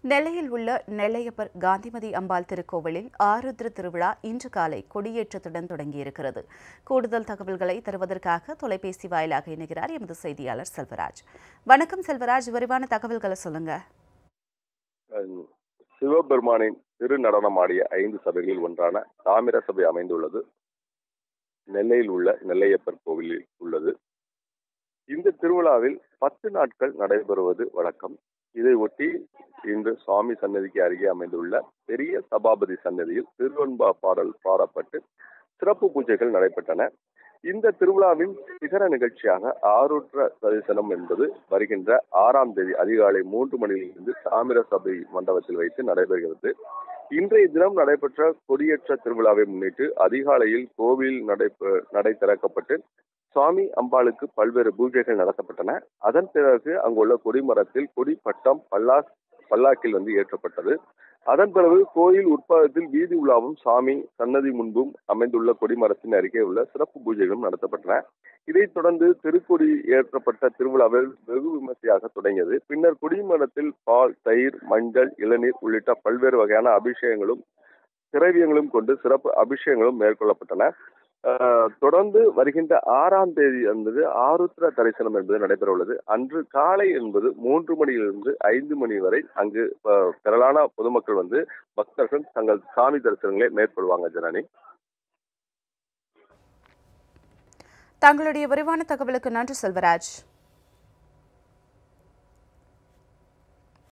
நெல்லையில் உள்ள நெல்லையப்பர் காந்திமதி அம்பாள் திருக்கோவிலில் ஆருத்ர திருவிழா இன்று காலை கொடியேற்றத்துடன் தொடங்கியிருக்கிறது கூடுதல் தகவல்களை தருவதற்காக தொலைபேசி வாயிலாக இணைகிறார் எமது செய்தியாளர் செல்வராஜ் வணக்கம் செல்வராஜ் விரிவான தகவல்களை சொல்லுங்க அஹ் சிவபெருமானின் திரு நடனமாடிய ஐந்து சபைகளில் ஒன்றான தாமிர சபை அமைந்துள்ளது நெல்லையில் உள்ள நெல்லையப்பர் கோவிலில் உள்ளது இந்த திருவிழாவில் பத்து நாட்கள் நடைபெறுவது வழக்கம் இதை ஒட்டி இன்று சுவாமி சன்னதிக்கு அருகே அமைந்துள்ள பெரிய சபாபதி சன்னதியில் திருவன்பா பாடல் பாடப்பட்டு சிறப்பு பூஜைகள் நடைபெற்றன இந்த திருவிழாவின் சிகர நிகழ்ச்சியாக ஆருற்ற தரிசனம் என்பது வருகின்ற ஆறாம் தேதி அதிகாலை மூன்று மணியிலிருந்து தாமிர சபை மண்டபத்தில் வைத்து நடைபெறுகிறது இன்றைய தினம் நடைபெற்ற கொடியேற்ற திருவிழாவை முன்னிட்டு அதிகாலையில் கோவில் நடை நடை திறக்கப்பட்டு சுவாமி அம்பாளுக்கு பல்வேறு பூஜைகள் நடத்தப்பட்டன அதன் பிறகு அங்குள்ள கொடிமரத்தில் கொடி பட்டம் பல்லா பல்லாக்கில் வந்து ஏற்றப்பட்டது அதன் பிறகு கோயில் உட்பகத்தில் வீதி உலாவும் சாமி சன்னதி முன்பும் அமைந்துள்ள கொடிமரத்தின் அருகே உள்ள சிறப்பு பூஜைகளும் நடத்தப்பட்டன இதைத் தொடர்ந்து திருக்கொடி ஏற்றப்பட்ட திருவிழாவில் வெகு விமர்சையாக தொடங்கியது பின்னர் கொடிமரத்தில் பால் தயிர் மஞ்சள் இளநீர் உள்ளிட்ட பல்வேறு வகையான அபிஷேகங்களும் திரவியங்களும் கொண்டு சிறப்பு அபிஷேகங்களும் மேற்கொள்ளப்பட்டன ஆஹ் தொடர்ந்து வருகின்ற ஆறாம் தேதி என்பது ஆருத்ர தரிசனம் என்பது நடைபெற உள்ளது அன்று காலை என்பது மூன்று மணியிலிருந்து ஐந்து மணி வரை அங்கு ஆஹ் திரளான பொதுமக்கள் வந்து பக்தர்கள் தங்கள் சாமி தரிசனங்களை மேற்கொள்வாங்க ஜனனி தங்களுடைய விரிவான தகவலுக்கு நன்றி செல்வராஜ்